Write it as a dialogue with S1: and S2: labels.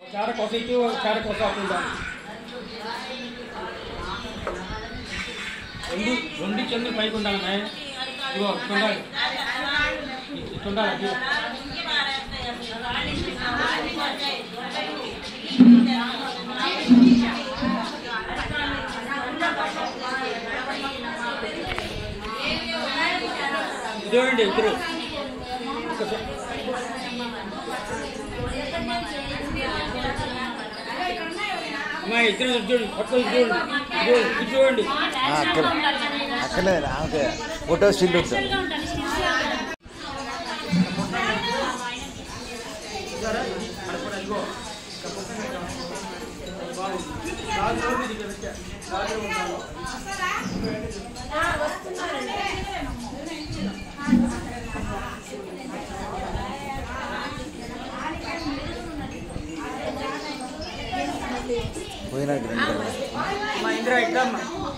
S1: చార కొస ఇటు చార కొస అటు ఉండాలి రెండు రెండు చెందులు పైకి ఉండాలి నాయ్ ఇదిగో ఇటు ఉండాలి ఇటు ఉండాలి అది. చూడండి ఇద్దరు అమ్మా ఇద్దరు చూడండి పక్కన చూడండి ఇదిగో, ఇది చూడండి
S2: ఆ, అక్కడ అక్కర్లేదు ఆమెకి ఫోటో స్టిల్ ఉంటుంది పోయినట్టు
S1: మా ఇందిరా ఇద్దమ్మా